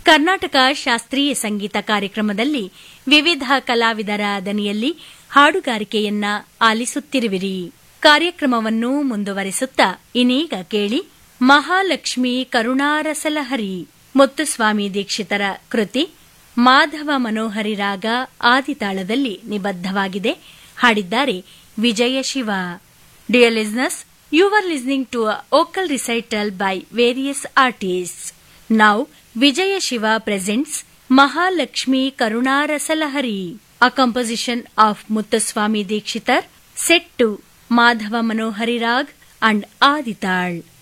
ಕರ್ನಾಟಕ ಶಾಸ್ತ್ರೀಯ ಸಂಗೀತ ಕಾರ್ಯಕ್ರಮದಲ್ಲಿ ವಿವಿಧ ಕಲಾವಿದರ ದನಿಯಲ್ಲಿ ಹಾಡುಗಾರಿಕೆಯನ್ನ ಆಲಿಸುತ್ತಿರುವಿರಿ ಕಾರ್ಯಕ್ರಮವನ್ನು ಮುಂದುವರೆಸುತ್ತಾ ಇನ್ನೀಗ ಕೇಳಿ ಮಹಾಲಕ್ಷ್ಮಿ ಕರುಣಾರಸಲಹರಿ ಮುತ್ತುಸ್ವಾಮಿ ದೀಕ್ಷಿತರ ಕೃತಿ ಮಾಧವ ಮನೋಹರಿ ರಾಗ ಆದಿತಾಳದಲ್ಲಿ ನಿಬದ್ಧವಾಗಿದೆ ಹಾಡಿದ್ದಾರೆ Vijaya Shiva dear listeners you are listening to a vocal recital by various artists now Vijaya Shiva presents Mahalakshmi Karunarasalahari a composition of Muthuswami Dikshitar set to Madhava Manohari raag and ಆದಿತಾಳ್